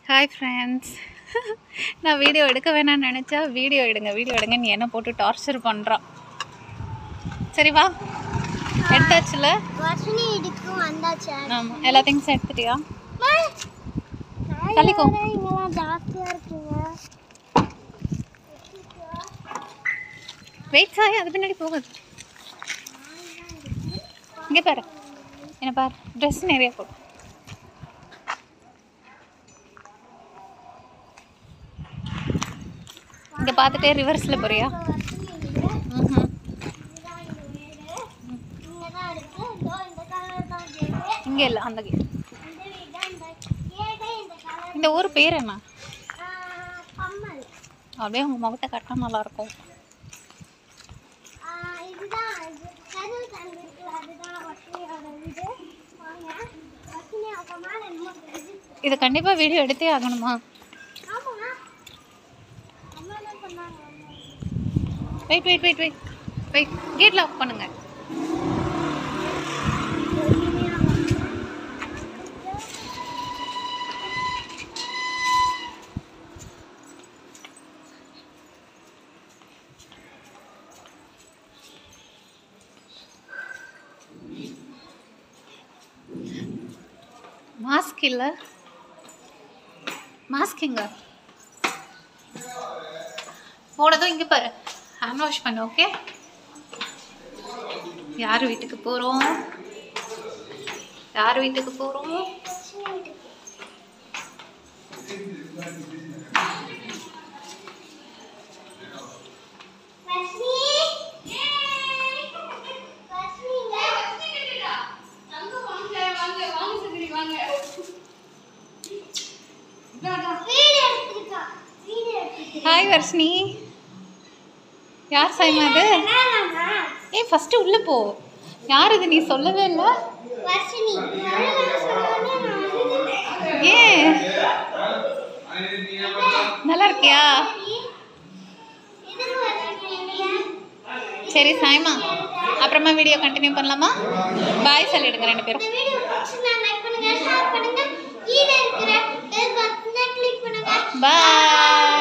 Hi friends நான் video எடுக்க வேணாம்னு நினச்சா வீடியோ எடுங்க வீடியோ எடுங்க நீ என்ன போட்டு டார்ச்சர் பண்ணுறான் சரி வா எடுத்தாச்சுல வர்ஷினி இதுக்கு வந்தாச்சு ஆமாம் எல்லா திங்ஸும் எடுத்துட்டியா தள்ளிக்கோ. இங்கெல்லாம் ஜாஸ்தியா இருக்குங்க வெயிட் சாய் அது பின்னாடி போகுது இங்கே பாரு என்ன பாரு ட்ரெஸ் நிறைய போடு இங்கே பார்த்துட்டே ரிவர்ஸில் போறியா ம் இங்கதான் இருக்கு இதோ இந்த கலர் தான் கேட்டு இங்கே இல்லை அந்த gate. இந்த வீடு இந்த கேட்டு இந்த கலர் இந்த ஊர் பேர் என்ன கம்மல் அப்படியே உங்கள் முகத்தை கட்டினா நல்லாயிருக்கும் ஆ, இதுதான் இது கதவு தந்திருக்கு அதுதான் வர்ஷினியோட வீடு வாங்க வர்ஷினி அவங்க மேல என்னமோ தெரியுது இதை கண்டிப்பாக வீடியோ எடுத்தே ஆகணுமா ஆமா அம்மா என்ன பண்ணாங்க wait wait wait wait wait gate lock பண்ணுங்க மாஸ்க் இல்லை மாஸ்க் எங்க போனதும் இங்கே பாரு ஹேண்ட் வாஷ் பண்ணு ஓகே யார் வீட்டுக்கு போகிறோம் யார் வீட்டுக்கு போகிறோம் ஹாய் வர்ஷினி யார் சாய்மா அது ஏய் ஃபஸ்ட்டு உள்ளே போ யார் இது நீ சொல்லவே இல்லை ஏன் நல்லா இருக்கியா சரி சாய்மா அப்புறமா வீடியோ கண்டினியூ பண்ணலாமா பாய் சொல்லிடுங்க ரெண்டு பேரும் லைக் பண்ணுங்க ஷேர் பண்ணுங்க கீழே இருக்கிற பெல் பட்டனை கிளிக் பண்ணுங்க பாய்